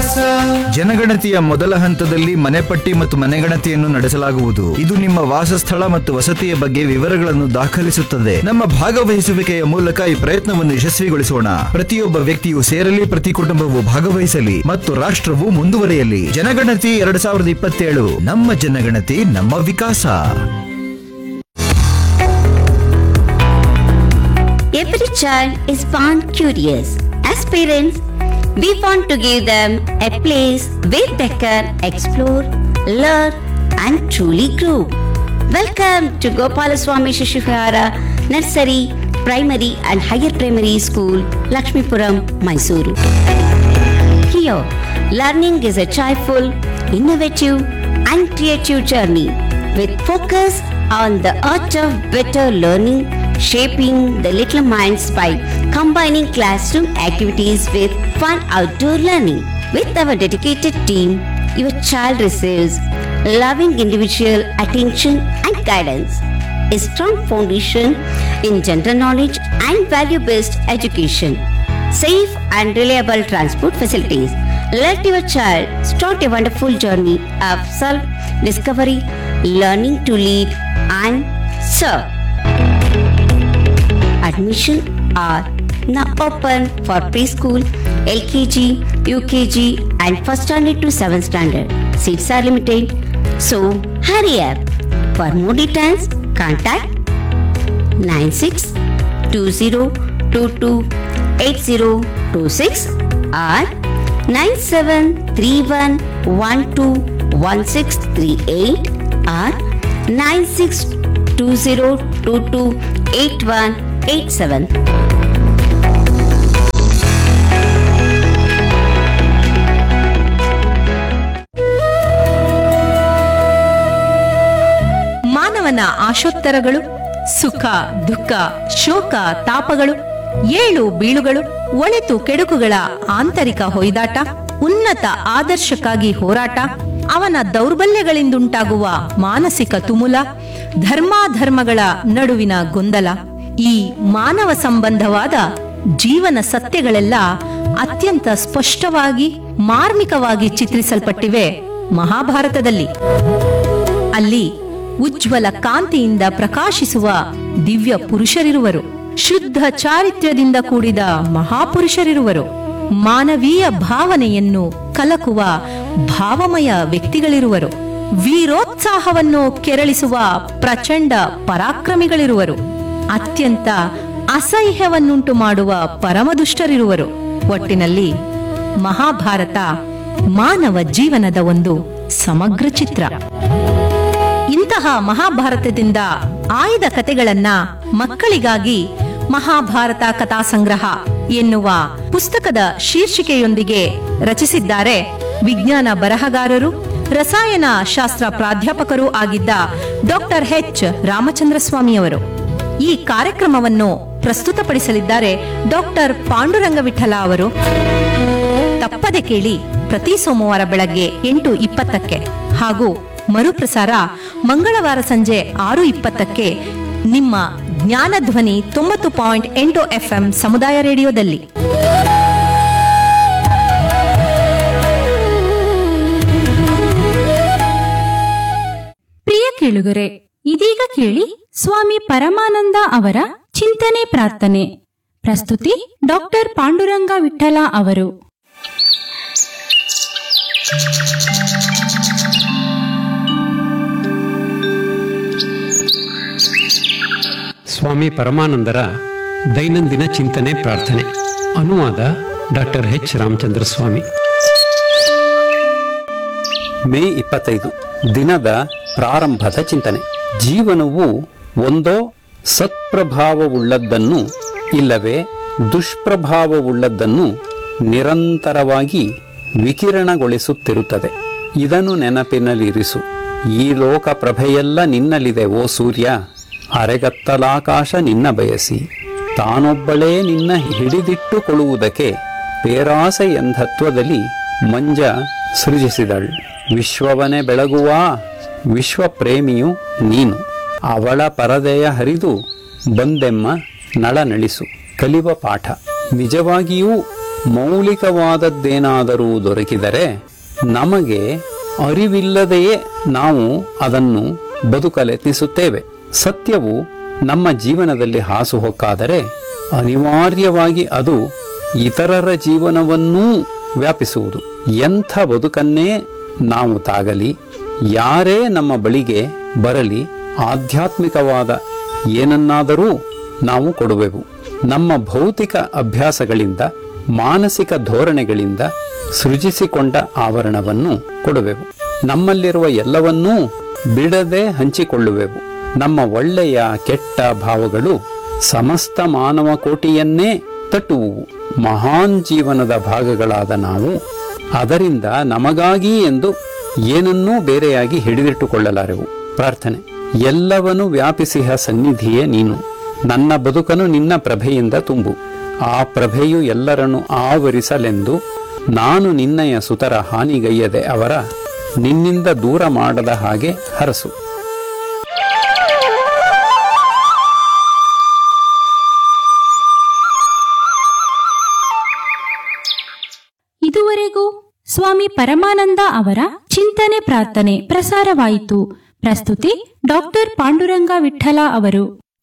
ಜನಗಣತಿಯ ಮೊದಲ ಹಂತದಲ್ಲಿ ಮನೆಪಟ್ಟಿ ಮತ್ತು ಮನೆಗಣತಿಯನ್ನು ನಡೆಸಲಾಗುವುದು ಇದು ನಿಮ್ಮ ವಾಸಸ್ಥಳ ಮತ್ತು ವಸತಿಯ ಬಗ್ಗೆ ವಿವರಗಳನ್ನು ದಾಖಲಿಸುತ್ತದೆ ನಮ್ಮ ಭಾಗವಹಿಸುವಿಕೆಯ ಮೂಲಕ ಈ ಪ್ರಯತ್ನವನ್ನು ಯಶಸ್ವಿಗೊಳಿಸೋಣ ಪ್ರತಿಯೊಬ್ಬ ವ್ಯಕ್ತಿಯು ಸೇರಲಿ ಪ್ರತಿ ಕುಟುಂಬವು ಭಾಗವಹಿಸಲಿ ಮತ್ತು ರಾಷ್ಟ್ರವು ಮುಂದುವರಿಯಲಿ ಜನಗಣತಿ ಎರಡ್ ಸಾವಿರದ ಇಪ್ಪತ್ತೇಳು ನಮ್ಮ ಜನಗಣತಿ ನಮ್ಮ ವಿಕಾಸ Every child is born curious. As parents, we want to give them a place where they can explore, learn, and truly grow. Welcome to Gopalaswamy Shishivara Nursery, Primary and Higher Primary School, Lakshmipuram, Mysuru. Here, learning is a joyful, innovative, and creative journey with focus on the art of better learning, shaping the little minds by combining classroom activities with fun outdoor learning. With our dedicated team, your child receives loving individual attention and guidance a strong foundation in general knowledge and value based education, safe and reliable transport facilities. Let your child start a wonderful journey of self discovery, learning to lead, and serve. Admission are now open for preschool, LKG, UKG, and first standard to 7th standard. Seats are limited, so hurry up. For more details, contact 9620228026 or 9731121638 or 9620228187. ಮಾನವನ ಆಶೋತ್ತರಗಳು ಸುಖ ದುಃಖ ಶೋಕ ತಾಪಗಳು ಏಳು ಬೀಳುಗಳು ಒಳಿತು ಕೆಡುಕುಗಳ ಆಂತರಿಕ ಹೊಯ್ದಾಟ ಉನ್ನತ ಆದರ್ಶಕ್ಕಾಗಿ ಹೋರಾಟ ಅವನ ದೌರ್ಬಲ್ಯಗಳಿಂದುಂಟಾಗುವ ಮಾನಸಿಕ ತುಮುಲ ಧರ್ಮಾಧರ್ಮಗಳ ನಡುವಿನ ಗೊಂದಲ ಈ ಮಾನವ ಸಂಬಂಧವಾದ ಜೀವನ ಸತ್ಯಗಳೆಲ್ಲ ಅತ್ಯಂತ ಸ್ಪಷ್ಟವಾಗಿ ಮಾರ್ಮಿಕವಾಗಿ ಚಿತ್ರಿಸಲ್ಪಟ್ಟಿವೆ ಮಹಾಭಾರತದಲ್ಲಿ ಅಲ್ಲಿ ಉಜ್ವಲ ಕಾಂತಿಯಿಂದ ಪ್ರಕಾಶಿಸುವ ದಿವ್ಯ ಪುರುಷರಿರುವರು ಶುದ್ಧ ಚಾರಿತ್ರ್ಯದಿಂದ ಕೂಡಿದ ಮಹಾಪುರುಷರಿರುವರು ಮಾನವೀಯ ಭಾವನೆಯನ್ನು ಕಲಕುವ ಭಾವಮಯ ವ್ಯಕ್ತಿಗಳಿರುವರು ವೀರೋತ್ಸಾಹವನ್ನು ಕೆರಳಿಸುವ ಪ್ರಚಂಡ ಪರಾಕ್ರಮಿಗಳಿರುವರು ಅತ್ಯಂತ ಅಸಹ್ಯವನ್ನುಂಟು ಮಾಡುವ ಪರಮದುಷ್ಟರಿರುವರು ಒಟ್ಟಿನಲ್ಲಿ ಮಹಾಭಾರತ ಮಾನವ ಜೀವನದ ಒಂದು ಸಮಗ್ರ ಚಿತ್ರ ಇಂತಹ ಮಹಾಭಾರತದಿಂದ ಆಯ್ದ ಕತೆಗಳನ್ನ ಮಕ್ಕಳಿಗಾಗಿ ಮಹಾಭಾರತ ಕಥಾ ಸಂಗ್ರಹ ಎನ್ನುವ ಪುಸ್ತಕದ ಶೀರ್ಷಿಕೆಯೊಂದಿಗೆ ರಚಿಸಿದ್ದಾರೆ ವಿಜ್ಞಾನ ಬರಹಗಾರರು ರಸಾಯನ ಶಾಸ್ತ್ರ ಪ್ರಾಧ್ಯಾಪಕರೂ ಆಗಿದ್ದ ಡಾಕ್ಟರ್ ಎಚ್ ರಾಮಚಂದ್ರ ಸ್ವಾಮಿಯವರು ಈ ಕಾರ್ಯಕ್ರಮವನ್ನು ಪ್ರಸ್ತುತಪಡಿಸಲಿದ್ದಾರೆ ಡಾಕ್ಟರ್ ಪಾಂಡುರಂಗ ವಿಠಲ ಅವರು ತಪ್ಪದೆ ಕೇಳಿ ಪ್ರತಿ ಸೋಮವಾರ ಬೆಳಗ್ಗೆ ಎಂಟು ಇಪ್ಪತ್ತಕ್ಕೆ ಹಾಗೂ ಮರುಪ್ರಸಾರ ಮಂಗಳವಾರ ಸಂಜೆ ಆರು ಇಪ್ಪತ್ತಕ್ಕೆ ನಿಮ್ಮ ಜ್ಞಾನಧ್ವನಿ ತೊಂಬತ್ತು ಪಾಯಿಂಟ್ ಎಂಟು ಎಫ್ಎಂ ಸಮುದಾಯ ರೇಡಿಯೋದಲ್ಲಿ ಪ್ರಿಯ ಕೇಳುಗರೆ ಇದೀಗ ಕೇಳಿ ಸ್ವಾಮಿ ಪರಮಾನಂದ ಅವರ ಚಿಂತನೆ ಪ್ರಾರ್ಥನೆ ಪ್ರಸ್ತುತಿ ಡಾಕ್ಟರ್ ಪಾಂಡುರಂಗ ವಿಠಲ ಅವರು ಸ್ವಾಮಿ ಪರಮಾನಂದರ ದೈನಂದಿನ ಚಿಂತನೆ ಪ್ರಾರ್ಥನೆ ಅನುವಾದ ಡಾಕ್ಟರ್ ಎಚ್ ರಾಮಚಂದ್ರ ಸ್ವಾಮಿ ಮೇ ಇಪ್ಪತ್ತೈದು ದಿನದ ಪ್ರಾರಂಭದ ಚಿಂತನೆ ಜೀವನವು ಒಂದೋ ಸತ್ಪ್ರಭಾವವುಳ್ಳದ್ದನ್ನು ಇಲ್ಲವೇ ದುಷ್ಪ್ರಭಾವವುಳ್ಳದ್ದನ್ನು ನಿರಂತರವಾಗಿ ವಿಕಿರಣಗೊಳಿಸುತ್ತಿರುತ್ತದೆ ಇದನ್ನು ನೆನಪಿನಲ್ಲಿರಿಸು ಈ ಲೋಕ ಪ್ರಭೆಯೆಲ್ಲ ನಿನ್ನಲ್ಲಿದೆ ಓ ಸೂರ್ಯ ಅರೆಗತ್ತಲಾಕಾಶ ನಿನ್ನ ಬಯಸಿ ತಾನೊಬ್ಬಳೇ ನಿನ್ನ ಹಿಡಿದಿಟ್ಟುಕೊಳ್ಳುವುದಕ್ಕೆ ಪೇರಾಸೆ ಎಂಧತ್ವದಲ್ಲಿ ಮಂಜ ಸೃಜಿಸಿದಳು ವಿಶ್ವವನೇ ಬೆಳಗುವ ವಿಶ್ವಪ್ರೇಮಿಯು ನೀನು ಅವಳ ಪರದೆಯ ಹರಿದು ಬಂದೆಮ್ಮ ನಳನಳಿಸು ಕಲಿವ ಪಾಠ ನಿಜವಾಗಿಯೂ ಮೌಲಿಕವಾದದ್ದೇನಾದರೂ ದೊರಕಿದರೆ ನಮಗೆ ಅರಿವಿಲ್ಲದೆಯೇ ನಾವು ಅದನ್ನು ಬದುಕಲೆತ್ನಿಸುತ್ತೇವೆ ಸತ್ಯವು ನಮ್ಮ ಜೀವನದಲ್ಲಿ ಹಾಸುಹೊಕ್ಕಾದರೆ ಅನಿವಾರ್ಯವಾಗಿ ಅದು ಇತರರ ಜೀವನವನ್ನೂ ವ್ಯಾಪಿಸುವುದು ಎಂಥ ಬದುಕನ್ನೇ ನಾವು ತಾಗಲಿ ಯಾರೇ ನಮ್ಮ ಬಳಿಗೆ ಬರಲಿ ಆಧ್ಯಾತ್ಮಿಕವಾದ ಏನನ್ನಾದರೂ ನಾವು ಕೊಡುವೆವು ನಮ್ಮ ಭೌತಿಕ ಅಭ್ಯಾಸಗಳಿಂದ ಮಾನಸಿಕ ಧೋರಣೆಗಳಿಂದ ಸೃಜಿಸಿಕೊಂಡ ಆವರಣವನ್ನು ಕೊಡುವೆವು ನಮ್ಮಲ್ಲಿರುವ ಎಲ್ಲವನ್ನೂ ಬಿಡದೆ ಹಂಚಿಕೊಳ್ಳುವೆವು ನಮ್ಮ ಒಳ್ಳೆಯ ಕೆಟ್ಟ ಭಾವಗಳು ಸಮಸ್ತ ಮಾನವ ಕೋಟಿಯನ್ನೇ ತಟ್ಟುವುವು ಮಹಾನ್ ಜೀವನದ ಭಾಗಗಳಾದ ನಾವು ಅದರಿಂದ ನಮಗಾಗಿ ಎಂದು ಏನನ್ನೂ ಬೇರೆಯಾಗಿ ಹಿಡಿದಿಟ್ಟುಕೊಳ್ಳಲಾರೆವು ಪ್ರಾರ್ಥನೆ ಎಲ್ಲವನ್ನೂ ವ್ಯಾಪಿಸಿಹ ಸನ್ನಿಧಿಯೇ ನೀನು ನನ್ನ ಬದುಕನ್ನು ನಿನ್ನ ಪ್ರಭೆಯಿಂದ ತುಂಬು ಆ ಪ್ರಭೆಯು ಎಲ್ಲರನ್ನು ಆವರಿಸಲೆಂದು ನಾನು ನಿನ್ನಯ ಸುತರ ಹಾನಿಗೈಯದೆ ಅವರ ನಿನ್ನಿಂದ ದೂರ ಮಾಡದ ಹಾಗೆ ಹರಸು ಇದುವರೆಗೂ ಸ್ವಾಮಿ ಪರಮಾನಂದ ಅವರ ಚಿಂತನೆ ಪ್ರಾರ್ಥನೆ ಪ್ರಸಾರವಾಯಿತು ಪ್ರಸ್ತುತಿ ಡಾಕ್ಟರ್ ಪಾಂಡುರಂಗ ವಿಠಲ ಅವರು